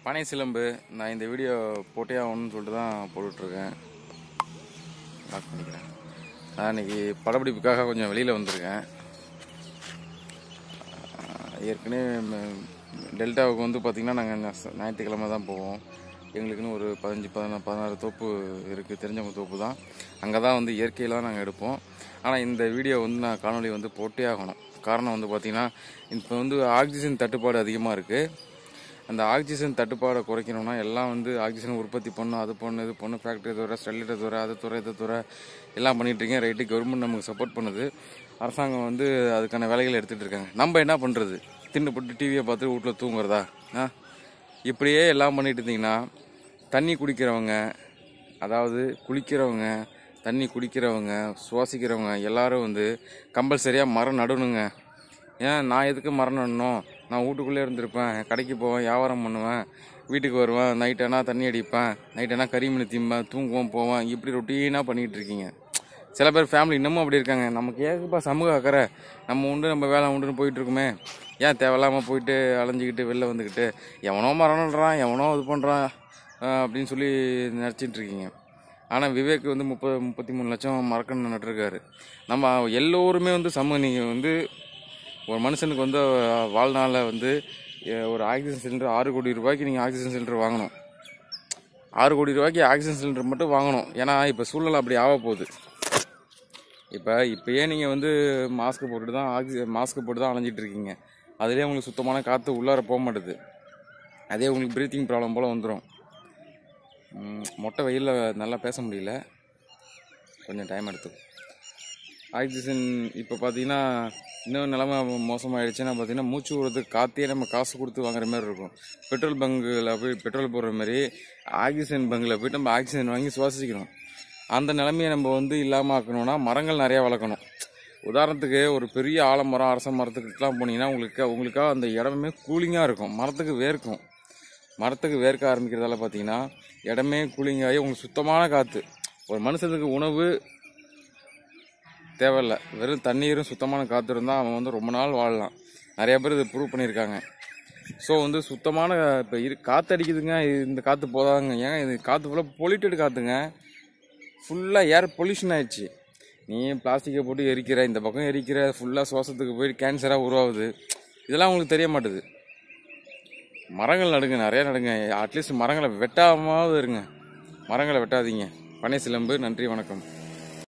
பனை சிலம்பு நான் இந்த வீடியோ போட்டே ஆகணும்னு சொல்லிட்டு தான் போட்டுட்ருக்கேன் லாக் பண்ணிக்கிறேன் நான் இன்னைக்கு படப்பிடிப்புக்காக கொஞ்சம் வெளியில் வந்திருக்கேன் ஆஹ் ஏற்கனவே ம- டெல்டாவுக்கு வந்து பார்த்திங்கன்னா நாங்கள் ஞாயிற்றுக்கிழமை தான் போவோம் எங்களுக்குன்னு ஒரு பதினஞ்சு பதினாறு பதினாறு தோப்பு இருக்குது தெரிஞ்சவங்க தோப்பு தான் அங்கே தான் வந்து இயற்கையில் தான் நாங்கள் எடுப்போம் ஆனால் இந்த வீடியோ வந்து நான் காணொளி வந்து போட்டே ஆகணும் காரணம் வந்து பார்த்திங்கன்னா இப்போ வந்து ஆக்சிஜன் தட்டுப்பாடு அதிகமாக இருக்குது அந்த ஆக்சிஜன் தட்டுப்பாடை குறைக்கணும்னா எல்லாம் வந்து ஆக்சிஜன் உற்பத்தி பண்ணும் அது பண்ணு இது பண்ணு ஃபேக்ட்ரி துறை ஸ்டெர்லைட்டை துறை அது துறை இது துறை எல்லாம் பண்ணிட்டு இருக்கேன் ரைட்டு கவர்மெண்ட் நமக்கு சப்போர்ட் பண்ணுது அரசாங்கம் வந்து அதுக்கான வேலைகளை எடுத்துகிட்டு இருக்காங்க நம்ம என்ன பண்ணுறது தின்னு போட்டு டிவியை பார்த்து வீட்டில் தூங்குறதா ஆ இப்படியே எல்லாம் பண்ணிட்டு இருந்தீங்கன்னா தண்ணி குடிக்கிறவங்க அதாவது குளிக்கிறவங்க தண்ணி குடிக்கிறவங்க சுவாசிக்கிறவங்க எல்லாரும் வந்து கம்பல்சரியாக மரம் நடணுங்க ஏன் நான் எதுக்கு மரம் நடணும் நான் வீட்டுக்குள்ளே இருந்திருப்பேன் கடைக்கு போவேன் வியாபாரம் பண்ணுவேன் வீட்டுக்கு வருவேன் நைட்டானா தண்ணி அடிப்பேன் நைட்டானா கறிமீன் திம்பேன் தூங்குவேன் போவேன் இப்படி ரொட்டீனாக பண்ணிகிட்டு இருக்கீங்க சில பேர் ஃபேமிலி இன்னமும் அப்படி இருக்காங்க நமக்கு ஏகப்பா சமூக அக்கறை நம்ம உண்டு நம்ம வேலை உண்டுன்னு போயிட்டு இருக்குமே ஏன் தேவையில்லாமல் போயிட்டு அலைஞ்சிக்கிட்டு வெளில வந்துக்கிட்டு எவனோ மரம் நடுறான் எவனோ இது பண்ணுறான் அப்படின்னு சொல்லி நினச்சிட்டு இருக்கீங்க ஆனால் விவேக் வந்து முப்பது முப்பத்தி மூணு லட்சம் மரக்கன்று நட்டுருக்காரு நம்ம எல்லோருமே வந்து சமூக நீங்கள் வந்து ஒரு மனுஷனுக்கு வந்து வாழ்நாளில் வந்து எ- ஒரு ஆக்சிஜன் சிலிண்டர் ஆறு கோடி ரூபாய்க்கு நீங்கள் ஆக்சிஜன் சிலிண்டர் வாங்கணும் ஆறு கோடி ரூபாய்க்கு ஆக்சிஜன் சிலிண்டர் மட்டும் வாங்கணும் ஏன்னா இப்போ சூழ்நிலை அப்படி ஆக போகுது இப்போ இப்போயே நீங்கள் வந்து மாஸ்க் போட்டுட்டு தான் ஆக்சி மாஸ்க் போட்டு தான் அலைஞ்சிட்டு இருக்கீங்க அதுலேயே உங்களுக்கு சுத்தமான காற்று உள்ளார போக மாட்டுது அதே உங்களுக்கு ப்ரீத்திங் ப்ராப்ளம் போல் வந்துடும் மொட்டை வெயிலில் நல்லா பேச முடியல கொஞ்சம் டைம் எடுத்துக்கும் ஆக்சிஜன் இப்போ பார்த்தீங்கன்னா இன்னும் நிலமை மோசமாயிடுச்சுன்னா பார்த்தீங்கன்னா மூச்சு விடுறதுக்கு காற்றே நம்ம காசு கொடுத்து வாங்குற மாதிரி இருக்கும் பெட்ரோல் பங்கில் போய் பெட்ரோல் போடுற மாதிரி ஆக்சிஜன் பங்கில் போயிட்டு நம்ம ஆக்சிஜன் வாங்கி சுவாசிக்கணும் அந்த நிலைமையை நம்ம வந்து இல்லாமல் ஆக்கணும்னா மரங்கள் நிறையா வளர்க்கணும் உதாரணத்துக்கு ஒரு பெரிய ஆலமரம் அரச மரத்துக்கிட்டலாம் போனீங்கன்னா உங்களுக்கு உங்களுக்காக அந்த இடமே கூலிங்காக இருக்கும் மரத்துக்கு வேர்க்கும் மரத்துக்கு வேர்க்க ஆரம்பிக்கிறதால பார்த்தீங்கன்னா இடமே கூலிங்காகி உங்களுக்கு சுத்தமான காற்று ஒரு மனுஷனுக்கு உணவு தேவையில்ல வெறும் தண்ணீரும் சுத்தமான காற்று இருந்தால் அவன் வந்து ரொம்ப நாள் வாழலாம் நிறைய பேர் இதை ப்ரூவ் பண்ணியிருக்காங்க ஸோ வந்து சுத்தமான இப்போ இரு காற்று அடிக்குதுங்க இது- இந்த காற்று போதாங்க ஏங்க இது காற்று ஃபுல்லாக பொலிட்டட் காற்றுங்க ஃபுல்லாக ஏர் பொல்யூஷன் ஆயிடுச்சு நீ பிளாஸ்டிக்கை போட்டு எரிக்கிற இந்த பக்கம் எரிக்கிற ஃபுல்லாக சுவாசத்துக்கு போய் கேன்சராக உருவாகுது இதெல்லாம் உங்களுக்கு தெரிய மாட்டுது மரங்கள் நடுங்க நிறைய நடுங்க அட்லீஸ்ட் மரங்களை வெட்டாமாவது இருங்க மரங்களை வெட்டாதீங்க பனை சிலம்பு நன்றி வணக்கம்